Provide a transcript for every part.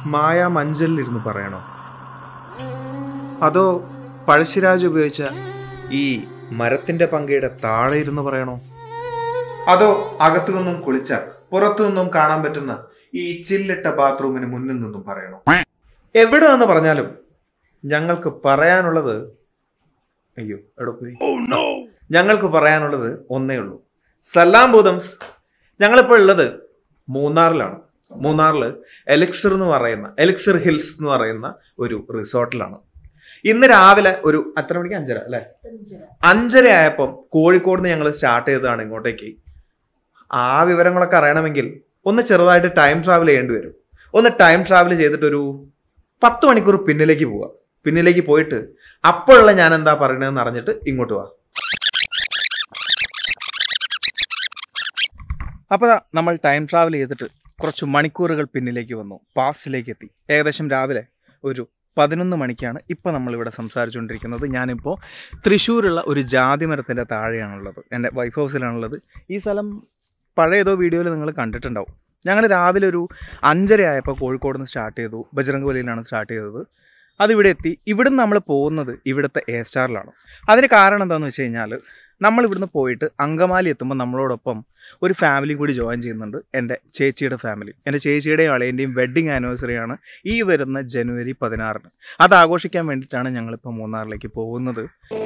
മായ മഞ്ചലിലിരുന്ന് പറയണോ അതോ പഴശ്ശിരാജ് ഉപയോഗിച്ച ഈ മരത്തിന്റെ പങ്കയുടെ താഴെ ഇരുന്ന് പറയണോ അതോ അകത്തു നിന്നും കുളിച്ച പുറത്തു നിന്നും കാണാൻ പറ്റുന്ന ഈ ചില്ലിട്ട ബാത്റൂമിന് മുന്നിൽ നിന്നും പറയണോ എവിടെ നിന്ന് പറഞ്ഞാലും ഞങ്ങൾക്ക് പറയാനുള്ളത് അയ്യോ എവിടെ പോയി ഞങ്ങൾക്ക് പറയാനുള്ളത് ഒന്നേ ഉള്ളൂ സലാം ബൂദംസ് ഞങ്ങളിപ്പോൾ ഉള്ളത് മൂന്നാറിലാണ് മൂന്നാറിൽ എലിക്സർ എന്ന് പറയുന്ന എലിക്സർ ഹിൽസ് എന്ന് പറയുന്ന ഒരു റിസോർട്ടിലാണ് ഇന്ന് രാവിലെ ഒരു എത്ര മണിക്ക് അഞ്ചര അല്ലെ അഞ്ചര ആയപ്പം കോഴിക്കോട് നിന്ന് ഞങ്ങൾ സ്റ്റാർട്ട് ചെയ്തതാണ് ഇങ്ങോട്ടേക്ക് ആ വിവരങ്ങളൊക്കെ അറിയണമെങ്കിൽ ഒന്ന് ചെറുതായിട്ട് ടൈം ട്രാവൽ ചെയ്യേണ്ടി വരും ഒന്ന് ടൈം ട്രാവൽ ചെയ്തിട്ടൊരു പത്ത് മണിക്കൂർ പിന്നിലേക്ക് പോവുക പിന്നിലേക്ക് പോയിട്ട് അപ്പോഴുള്ള ഞാൻ എന്താ പറയണതെന്ന് അറിഞ്ഞിട്ട് ഇങ്ങോട്ട് പോവാ അപ്പോൾ നമ്മൾ ടൈം ട്രാവൽ ചെയ്തിട്ട് കുറച്ച് മണിക്കൂറുകൾ പിന്നിലേക്ക് വന്നു പാസ്റ്റിലേക്ക് എത്തി ഏകദേശം രാവിലെ ഒരു പതിനൊന്ന് മണിക്കാണ് ഇപ്പോൾ നമ്മളിവിടെ സംസാരിച്ചുകൊണ്ടിരിക്കുന്നത് ഞാനിപ്പോൾ തൃശ്ശൂരുള്ള ഒരു ജാതി മരത്തിൻ്റെ താഴെയാണുള്ളത് എൻ്റെ വൈഫ് ഹൗസിലാണുള്ളത് ഈ സ്ഥലം പഴയ ഏതോ വീഡിയോയിൽ നിങ്ങൾ കണ്ടിട്ടുണ്ടാവും ഞങ്ങൾ രാവിലെ ഒരു അഞ്ചര ആയപ്പോൾ കോഴിക്കോട് നിന്ന് സ്റ്റാർട്ട് ചെയ്തു ബജറംഗ് വലിയിലാണ് സ്റ്റാർട്ട് ചെയ്തത് അതിവിടെ എത്തി ഇവിടുന്ന് നമ്മൾ പോകുന്നത് ഇവിടുത്തെ എ സ്റ്റാറിലാണ് അതിന് കാരണം എന്താണെന്ന് വെച്ച് കഴിഞ്ഞാൽ നമ്മൾ ഇവിടുന്ന് പോയിട്ട് അങ്കമാലി എത്തുമ്പോൾ നമ്മളോടൊപ്പം ഒരു ഫാമിലി കൂടി ജോയിൻ ചെയ്യുന്നുണ്ട് എൻ്റെ ചേച്ചിയുടെ ഫാമിലി എൻ്റെ ചേച്ചിയുടെയും അളയൻ്റെയും വെഡ്ഡിങ് ആനിവേഴ്സറിയാണ് ഈ വരുന്ന ജനുവരി പതിനാറിന് അത് ആഘോഷിക്കാൻ വേണ്ടിയിട്ടാണ് ഞങ്ങളിപ്പോൾ മൂന്നാറിലേക്ക് പോകുന്നത്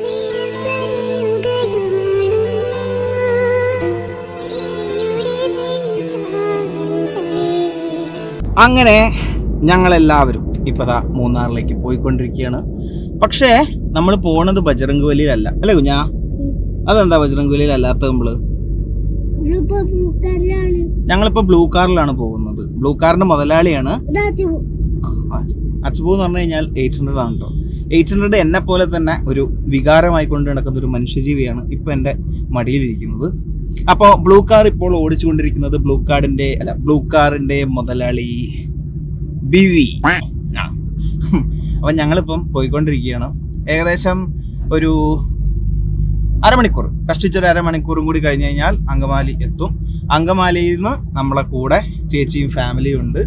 അങ്ങനെ ഞങ്ങളെല്ലാവരും ഇപ്പോൾ ദാ മൂന്നാറിലേക്ക് പോയിക്കൊണ്ടിരിക്കുകയാണ് പക്ഷേ നമ്മൾ പോണത് ബജറംഗ് വലിയിലല്ല അല്ലേ കുഞ്ഞാ അതെന്താ ബജറംഗ് വലിയിൽ അല്ലാത്ത നമ്മള് ഞങ്ങളിപ്പോൾ ബ്ലൂ കാറിലാണ് പോകുന്നത് ബ്ലൂ കാറിന്റെ മുതലാളിയാണ് അച്ചുപൂ എന്ന് പറഞ്ഞു കഴിഞ്ഞാൽ എയ്റ്റ് ഹൺഡ്രഡ് ആണ് കേട്ടോ എയ്റ്റ് ഹൺഡ്രഡ് എന്നെ പോലെ തന്നെ ഒരു വികാരമായി കൊണ്ട് നടക്കുന്ന ഒരു മനുഷ്യജീവിയാണ് ഇപ്പൊ എൻ്റെ മടിയിലിരിക്കുന്നത് അപ്പോൾ ബ്ലൂ കാർ ഇപ്പോൾ ഓടിച്ചുകൊണ്ടിരിക്കുന്നത് ബ്ലൂ കാർഡിന്റെ അല്ല ബ്ലൂ കാറിന്റെ മുതലാളി ബി വി അപ്പം ഞങ്ങളിപ്പം പോയിക്കൊണ്ടിരിക്കുകയാണ് ഏകദേശം ഒരു അരമണിക്കൂർ കഷ്ടിച്ചൊരു അരമണിക്കൂറും കൂടി കഴിഞ്ഞ് കഴിഞ്ഞാൽ അങ്കമാലി എത്തും അങ്കമാലിയിൽ നിന്ന് നമ്മളെ കൂടെ ചേച്ചിയും ഫാമിലിയും ഉണ്ട്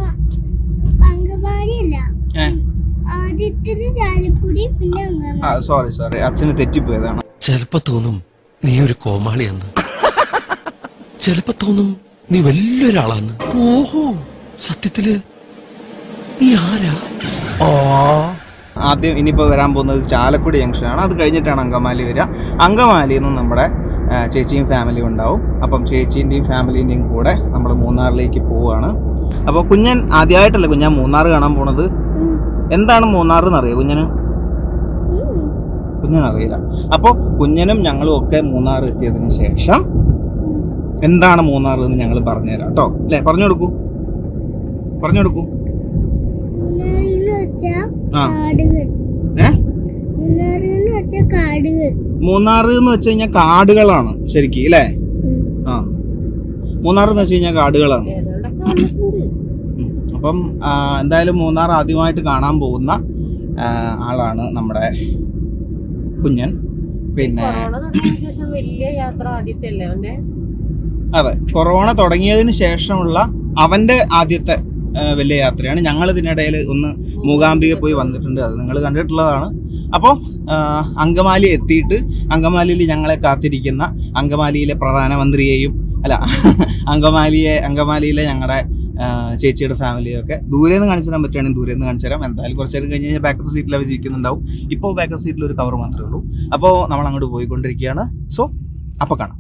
അങ്കമാലിയല്ല ഏ. ആദ്യത്തേത് ചാലക്കുടി പിന്നെ ആ അങ്കമാലി സോറി സോറി അച്ഛന് തെറ്റിപ്പോയതാണ് ചിലപ്പോ തോന്നും നീ ഒരു കോമാളിയെന്ന് ചിലപ്പോ തോന്നും നീ വലിയൊരാളാന്ന് ഓഹോ സത്യത്തില് നീ ആരാ ആ ആദ്യം ഇനിയിപ്പോൾ വരാൻ പോകുന്നത് ചാലക്കുടി ജംഗ്ഷനാണ് അത് കഴിഞ്ഞിട്ടാണ് അങ്കമാലി വരിക അങ്കമാലിയിൽ നിന്ന് നമ്മുടെ ആ, ചേച്ചിയും ഫാമിലിയും ഉണ്ടാവും അപ്പം ചേച്ചീൻ്റെയും ഫാമിലീൻ്റെയും കൂടെ നമ്മൾ മൂന്നാറിലേക്ക് പോവുകയാണ് അപ്പോൾ കുഞ്ഞൻ ആദ്യമായിട്ടല്ല കുഞ്ഞാൻ മൂന്നാർ കാണാൻ പോണത് ഉം. എന്താണ് മൂന്നാർ എന്നറിയോ കുഞ്ഞന് ഉം. കുഞ്ഞനറിയില്ല അപ്പോൾ കുഞ്ഞനും ഞങ്ങളും ഒക്കെ മൂന്നാർ എത്തിയതിന് ശേഷം എന്താണ് മൂന്നാർ എന്ന് ഞങ്ങൾ പറഞ്ഞുതരാം കേട്ടോ അല്ലേ പറഞ്ഞു കൊടുക്കൂ പറഞ്ഞു കൊടുക്കൂ മൂന്നാറിന്ന് വെച്ചാ ആ കാടുകൾ ഏ മൂന്നാറിന്ന് വെച്ചാ കാടുകൾ മൂന്നാർ എന്ന് വെച്ച് കഴിഞ്ഞാൽ കാടുകളാണ് ശരിക്കും അല്ലേ ഉം. ആ മൂന്നാർ എന്ന് വെച്ച് കഴിഞ്ഞാൽ കാടുകളാണ് ചിലരുടെയൊക്കെ വന്നിട്ടുണ്ട്. ഉം. അപ്പം ആ, എന്തായാലും മൂന്നാർ ആദ്യമായിട്ട് കാണാൻ പോകുന്ന ആ, ആളാണ് നമ്മുടെ കുഞ്ഞൻ പിന്നെ കൊറോണ തുടങ്ങിയ ശേഷം വലിയ യാത്ര ആദ്യത്തെ അല്ലേ അവന്റെ അതെ കൊറോണ തുടങ്ങിയതിന് ശേഷമുള്ള അവന്റെ ആദ്യത്തെ ആ, വലിയ യാത്രയാണ് ഞങ്ങൾ ഇതിനിടയിൽ ഒന്ന് മൂകാംബിക പോയി വന്നിട്ടുണ്ട് അത് നിങ്ങൾ കണ്ടിട്ടുള്ളതാണ് അപ്പോൾ അങ്കമാലി എത്തിയിട്ട് അങ്കമാലിയിൽ ഞങ്ങളെ കാത്തിരിക്കുന്ന അങ്കമാലിയിലെ പ്രധാനമന്ത്രിയെയും അല്ല അങ്കമാലിയെ അങ്കമാലിയിലെ ഞങ്ങളുടെ ആ, ചേച്ചിയുടെ ഫാമിലിയൊക്കെ ദൂരെ നിന്ന് കാണിച്ചു തരാൻ പറ്റുകയാണെങ്കിൽ ദൂരെ നിന്ന് കാണിച്ചു തരാം എന്തായാലും കുറച്ച് നേരം കഴിഞ്ഞ് കഴിഞ്ഞാൽ ബാക്കത്തെ സീറ്റിൽ അവർ ഇരിക്കുന്നുണ്ടാവും ഇപ്പോൾ ബാക്കത്തെ സീറ്റിൽ ഒരു കവർ മാത്രമേ ഉള്ളൂ അപ്പോൾ നമ്മൾ അങ്ങോട്ട് പോയിക്കൊണ്ടിരിക്കുകയാണ് സോ അപ്പോൾ കാണാം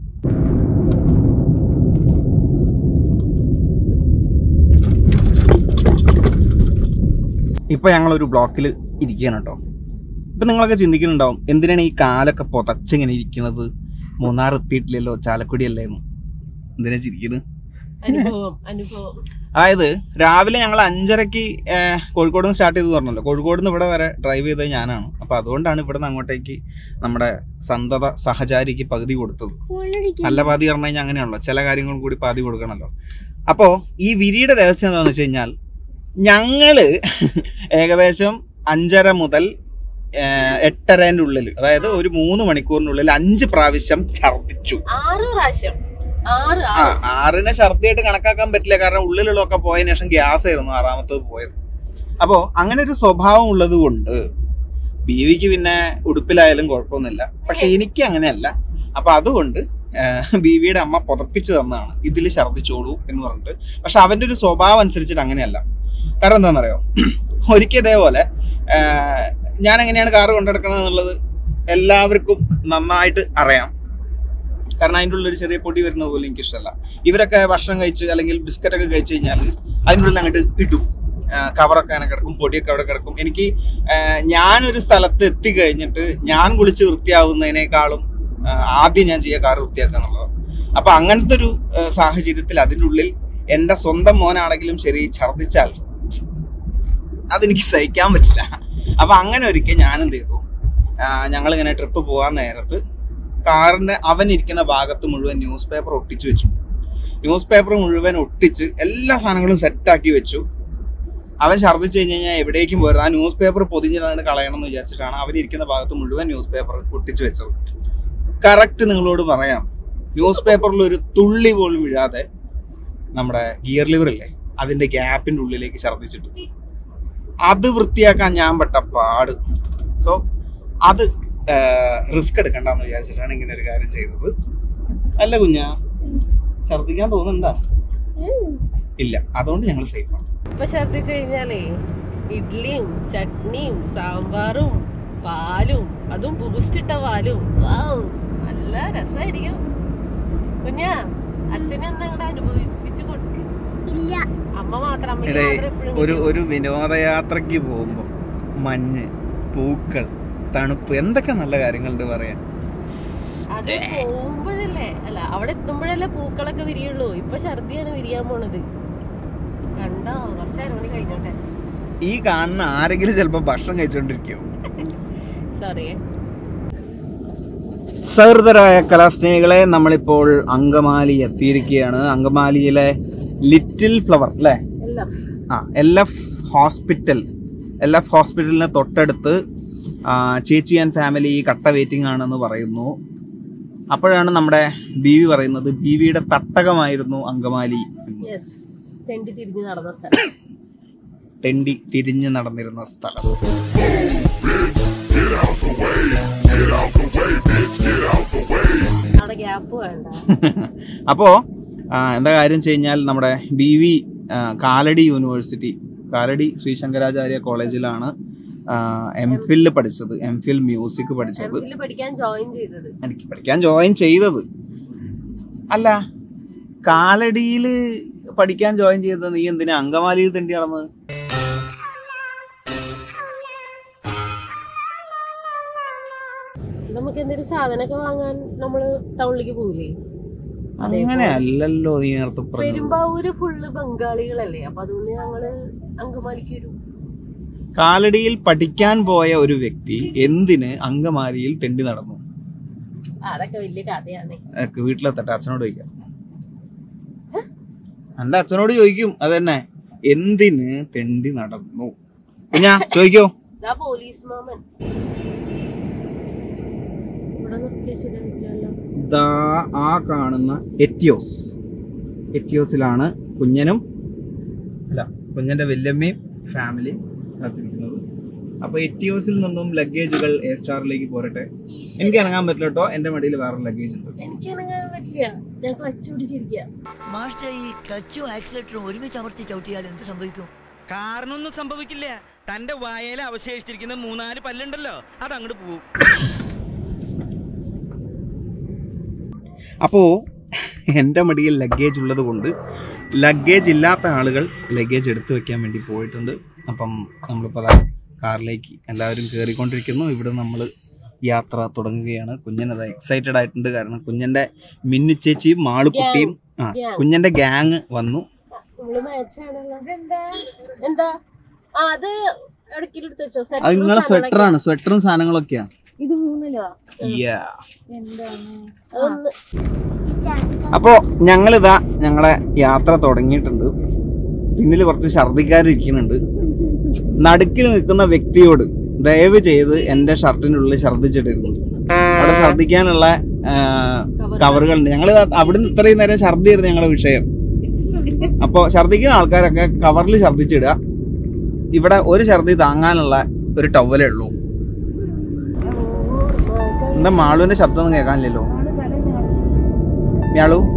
ഇപ്പൊ ഞങ്ങൾ ഒരു ബ്ലോക്കിൽ ഇരിക്കുകയാണ് കേട്ടോ ഇപ്പൊ നിങ്ങളൊക്കെ ചിന്തിക്കുന്നുണ്ടാവും എന്തിനാണ് ഈ കാലൊക്കെ പുതച്ചിങ്ങനെ ഇരിക്കുന്നത് മൂന്നാർ എത്തിയിട്ടില്ലല്ലോ ചാലക്കുടി അല്ലേന്ന് എന്തിനാ ചിരിക്കുന്നത് അനുഭവം അനുഭവം അതായത് രാവിലെ ഞങ്ങൾ അഞ്ചരക്ക് ഏഹ്, കോഴിക്കോട് നിന്ന് സ്റ്റാർട്ട് ചെയ്തു പറഞ്ഞല്ലോ കോഴിക്കോട് നിന്ന് ഇവിടെ വരെ ഡ്രൈവ് ചെയ്തത് ഞാനാണ് അപ്പൊ അതുകൊണ്ടാണ് ഇവിടെ നിന്ന് അങ്ങോട്ടേക്ക് നമ്മുടെ സന്തത സഹചാരിക്ക് പകുതി കൊടുത്തത് ഫോണടിക്കാൻ. നല്ല പാതി പറഞ്ഞു കഴിഞ്ഞാൽ അങ്ങനെയാണല്ലോ ചില കാര്യങ്ങൾ കൂടി പാതി കൊടുക്കണമല്ലോ അപ്പോൾ ഈ വിരിയുടെ രഹസ്യം എന്താണെന്ന് വെച്ച് കഴിഞ്ഞാൽ ഞങ്ങള് ഏകദേശം അഞ്ചര മുതൽ ഏഹ്, എട്ടരേൻ്റെ ഉള്ളിൽ അതായത് ഒരു മൂന്ന് മണിക്കൂറിനുള്ളിൽ അഞ്ച് പ്രാവശ്യം ഛർദ്ദിച്ചു ആറ് പ്രാവശ്യം ആറ് ആ ആറ് ആറിനെ ഛർദ്ദിയായിട്ട് കണക്കാക്കാൻ പറ്റില്ല കാരണം ഉള്ളിലുള്ളതൊക്കെ പോയതിനു ശേഷം ഗ്യാസ് ആയിരുന്നു ആറാമത്തത് പോയത് അപ്പോൾ അങ്ങനെ ഒരു സ്വഭാവം ഉള്ളത് കൊണ്ട് ബീവിക്ക് പിന്നെ ഉടുപ്പിലായാലും കുഴപ്പമൊന്നുമില്ല പക്ഷെ എനിക്ക് അങ്ങനെയല്ല അപ്പൊ അതുകൊണ്ട് ആഹ്, ബീവിയുടെ അമ്മ പുതപ്പിച്ച് തന്നതാണ് ഇതിൽ ഛർദ്ദിച്ചോളൂ എന്ന് പറഞ്ഞിട്ട് പക്ഷെ അവന്റെ ഒരു സ്വഭാവം അനുസരിച്ചിട്ട് അങ്ങനെയല്ല കാരണം എന്താണെന്നറിയോ ഒരിക്കൽ ഇതേപോലെ ആഹ്, ഞാൻ എങ്ങനെയാണ് കാറ് കൊണ്ടെടുക്കണത് എന്നുള്ളത് എല്ലാവർക്കും നന്നായിട്ട് അറിയാം കാരണം അതിൻ്റെ ഉള്ളിൽ ഒരു ചെറിയ പൊടി വരുന്നത് പോലും എനിക്ക് ഇഷ്ടമല്ല ഇവരൊക്കെ ഭക്ഷണം കഴിച്ച് അല്ലെങ്കിൽ ബിസ്ക്കറ്റ് ഒക്കെ കഴിച്ച് കഴിഞ്ഞാൽ അതിൻ്റെ ഉള്ളിൽ അങ്ങോട്ട് ഇടും കവറൊക്കെ അങ്ങനെ കിടക്കും പൊടിയൊക്കെ അവിടെ കിടക്കും എനിക്ക് ആ, ഞാനൊരു സ്ഥലത്ത് എത്തിക്കഴിഞ്ഞിട്ട് ഞാൻ കുളിച്ച് വൃത്തിയാവുന്നതിനേക്കാളും ആ, ആദ്യം ഞാൻ ചെയ്യുക കാർ വൃത്തിയാക്കുക എന്നുള്ളതാണ് അപ്പൊ അങ്ങനത്തെ ഒരു ആ, സാഹചര്യത്തിൽ അതിൻ്റെ ഉള്ളിൽ എൻ്റെ സ്വന്തം മോനാണെങ്കിലും ശരി ഛർദ്ദിച്ചാൽ അതെനിക്ക് സഹിക്കാൻ പറ്റില്ല അപ്പൊ അങ്ങനെ ഒരിക്കൽ ഞാൻ എന്ത് ചെയ്തു ഞങ്ങൾ ഇങ്ങനെ ട്രിപ്പ് പോകാൻ നേരത്ത് കാറിന്റെ അവൻ ഇരിക്കുന്ന ഭാഗത്ത് മുഴുവൻ ന്യൂസ് പേപ്പർ ഒട്ടിച്ചു വെച്ചു ന്യൂസ് പേപ്പർ മുഴുവൻ ഒട്ടിച്ച് എല്ലാ സാധനങ്ങളും സെറ്റാക്കി വെച്ചു അവൻ ഛർദ്ദിച്ചു കഴിഞ്ഞ് കഴിഞ്ഞാൽ എവിടേക്കും പോരുത് ആ ന്യൂസ് പേപ്പർ പൊതിഞ്ഞിട്ടാണ് കളയണം എന്ന് വിചാരിച്ചിട്ടാണ് അവൻ ഇരിക്കുന്ന ഭാഗത്ത് മുഴുവൻ ന്യൂസ് പേപ്പർ ഒട്ടിച്ചു വെച്ചത് കറക്റ്റ് നിങ്ങളോട് പറയാം ന്യൂസ് പേപ്പറിൽ ഒരു തുള്ളി പോലും വീഴാതെ നമ്മുടെ ഗിയർ ലിവർ ഇല്ലേ അതിന്റെ ഗ്യാപ്പിന്റെ ഉള്ളിലേക്ക് ഛർദ്ദിച്ചിട്ടു അത് വൃത്തിയാക്കാൻ ഞാൻ പെട്ട പാട് സോ അത് റിസ്ക് എടുക്കണ്ടെന്ന് വിചാരിച്ചിട്ടാണ് ഇങ്ങനെ ഒരു കാര്യം ചെയ്തത് അല്ല കുഞ്ഞാ ഛർദ്ദിക്കാൻ തോന്നുന്നുണ്ടാ ഉം. ഇല്ല അതുകൊണ്ട് ഞങ്ങൾ സേഫാണ് ഇപ്പൊ ഛർദിച്ചു കഴിഞ്ഞാലേ ഇഡ്ലിയും ചട്നിയും സാമ്പാറും പാലും അതും ബൂസ്റ്റ് ഇട്ട പാലും വൗ, നല്ല രസമായിരിക്കും കുഞ്ഞാ അച്ഛനെ ഒന്ന് അങ്ങോട്ട് അനുഭവിപ്പിച്ച് കൊടുക്ക് ഇല്ല അമ്മ മാത്രം അമ്മയ്ക്ക് എടേ മാത്രം എപ്പോഴും ഒരു ഒരു വിനോദയാത്രയ്ക്ക് പോകുമ്പോൾ മഞ്ഞ് പൂക്കൾ തണുപ്പ് എന്തൊക്കെ നല്ല കാര്യങ്ങളുണ്ട് പറയാൻ അത് പോകുമ്പോഴല്ലേ അല്ല അവിടെ എത്തുമ്പോഴല്ലേ പൂക്കളൊക്കെ വിരിയുള്ളൂ ഇപ്പൊ ഛർദിയാണ് വിരിയാൻ പോണത് കണ്ടോ കുറച്ച് അരമണി കഴിഞ്ഞോട്ടെ ഈ കാണുന്ന ആരെങ്കിലും ചിലപ്പോൾ ഭക്ഷണം കഴിച്ചുകൊണ്ടിരിക്കുമോ സോറി സഹൃദരായ കലാസ്നേഹികളെ നമ്മളിപ്പോൾ അങ്കമാലി എത്തിയിരിക്കുകയാണ് അങ്കമാലിയിലെ ലിറ്റിൽ ഫ്ലവർ അല്ലേ എല്ലാം ആ L F hospital L F ഹോസ്പിറ്റലിന് തൊട്ടടുത്ത് ആ, ചേച്ചി ആൻഡ് ഫാമിലി കട്ട വെയിറ്റിംഗ് ആണെന്ന് പറയുന്നു അപ്പോഴാണ് നമ്മുടെ ബി വി പറയുന്നത് ബി വിയുടെ തട്ടകമായിരുന്നു അങ്കമാലി എന്ന്. യെസ് തെണ്ടി തിരിഞ്ഞ് നടന്ന സ്ഥലം തെണ്ടി തിരിഞ്ഞു നടന്നിരുന്ന സ്ഥലം അവിടെ ഗ്യാപ്പ് വേണ്ട അപ്പോൾ എന്താ കാര്യം വെച്ച് കഴിഞ്ഞാൽ നമ്മുടെ B V Kalady university Kalady Shri Sankaracharya കോളേജിലാണ് എം ഫിൽ പഠിച്ചത് എം ഫിൽ മ്യൂസിക് പഠിച്ചത് എംഫിൽ പഠിക്കാൻ ജോയിൻ ചെയ്തത് എനിക്ക് പഠിക്കാൻ ജോയിൻ ചെയ്തത് അല്ല കാലടിയിൽ പഠിക്കാൻ ജോയിൻ ചെയ്തത് നീ എന്തിനാ അങ്കമാലിയിൽ തെണ്ടി നടന്നത് നമുക്ക് എന്തെങ്കിലും സാധനമൊക്കെ വാങ്ങാൻ നമ്മള് ടൗണിലേക്ക് പോകില്ലേ അങ്ങനെ അല്ലല്ലോ നീ നേരത്തെ പറഞ്ഞത് പെരുമ്പാവൂര് ഫുള്ള് ബംഗാളികളല്ലേ അപ്പൊ അതുകൊണ്ട് ഞങ്ങള് അങ്കമാലിക്ക് വരും കാലടിയിൽ പഠിക്കാൻ പോയ ഒരു വ്യക്തി എന്തിന് അങ്കമാലിയിൽ തെണ്ടി നടന്നു അതൊക്കെ വലിയ കഥയാണ് എനിക്ക് വീട്ടിലെത്തട്ടെ അച്ഛനോട് ചോദിക്കാം എന്റെ അച്ഛനോട് ചോദിക്കും അതന്നെ എന്തിന് തെണ്ടി നടന്നു കുഞ്ഞാ ചോദിക്കോ ഇതാ പോലീസ് മാമൻ ഇവിടെ നിർത്തിയില്ലല്ലോ ദാ ആ കാണുന്ന എറ്റിയോസ് എറ്റിയോസിലാണ് കുഞ്ഞനും അല്ല കുഞ്ഞന്റെ വല്യമ്മയും ഫാമിലിയും കാത്തിരിക്കുന്നത് അപ്പൊ എറ്റിയോസിൽ നിന്നും ലഗേജുകൾ എ സ്റ്റാറിലേക്ക് പോരട്ടെ എനിക്ക് ഇറങ്ങാൻ പറ്റില്ല കേട്ടോ എന്റെ മടിയിൽ വേറെ ലഗേജ് ഉണ്ട് എനിക്ക് ഇണങ്ങാൻ പറ്റില്ല ഞാൻ ക്ലച്ച് പിടിച്ചിരിക്കുക മാസ്റ്റർ ഈ ക്ലച്ചും ആക്സിലേറ്ററും ഒരുമിച്ച് അമർത്തി ചവിട്ടിയാൽ എന്ത് സംഭവിക്കും കാരണമൊന്നും സംഭവിക്കില്ല തന്റെ വായയിൽ അവശേഷിച്ചിരിക്കുന്ന മൂന്നാല് പല്ലുണ്ടല്ലോ അതങ്ങോട്ട് പോകും അപ്പോൾ എൻ്റെ മടിയിൽ ലഗേജ് ഉള്ളത് കൊണ്ട് ലഗേജ് ഇല്ലാത്ത ആളുകൾ ലഗേജ് എടുത്തു വെക്കാൻ വേണ്ടി പോയിട്ടുണ്ട് അപ്പം നമ്മളിപ്പോൾ അതാ കാറിലേക്ക് എല്ലാവരും കയറിക്കൊണ്ടിരിക്കുന്നു ഇവിടെ നമ്മൾ യാത്ര തുടങ്ങുകയാണ് കുഞ്ഞനത് എക്സൈറ്റഡ് ആയിട്ടുണ്ട് കാരണം കുഞ്ഞൻ്റെ മിന്നു ചേച്ചിയും മാളുക്കുട്ടിയും ആ Gang. കുഞ്ഞൻ്റെ ഗ്യാങ് വന്നു നമ്മള് മാച്ചാണല്ലോ എന്താ എന്താ ആ അത് എവിടേക്കെങ്കിലും എടുത്ത് വെച്ചോ അത് നിങ്ങളെ സ്വെറ്ററാണ് സ്വെറ്ററും സാധനങ്ങളൊക്കെയാണ് ഇത് മൂന്നിലോ Yeah. അതൊന്ന് അപ്പോൾ ഞങ്ങളിതാ ഞങ്ങളെ യാത്ര തുടങ്ങിയിട്ടുണ്ട് പിന്നിൽ കുറച്ച് ഛർദിക്കാരിരിക്കുന്നുണ്ട് നടുക്കിൽ നിൽക്കുന്ന വ്യക്തിയോട് ദയവ് ചെയ്ത് എൻ്റെ ഷർട്ടിനുള്ളിൽ ഛർദിച്ചിട്ടിരുന്നു അവിടെ ഛർദിക്കാനുള്ള കവറുകളുണ്ട് ഞങ്ങൾ അവിടുന്ന് ഇത്രയും നേരം ഛർദിയായിരുന്നു ഞങ്ങളുടെ വിഷയം അപ്പോൾ ഛർദിക്കുന്ന ആൾക്കാരൊക്കെ കവറിൽ ഛർദിച്ചിടുക ഇവിടെ ഒരു ഛർദി താങ്ങാനുള്ള ഒരു ടവലേ ഉള്ളൂ എന്താ മാളുവിന്റെ ശബ്ദം ഒന്നും കേൾക്കാനില്ലല്ലോ മ്യാളു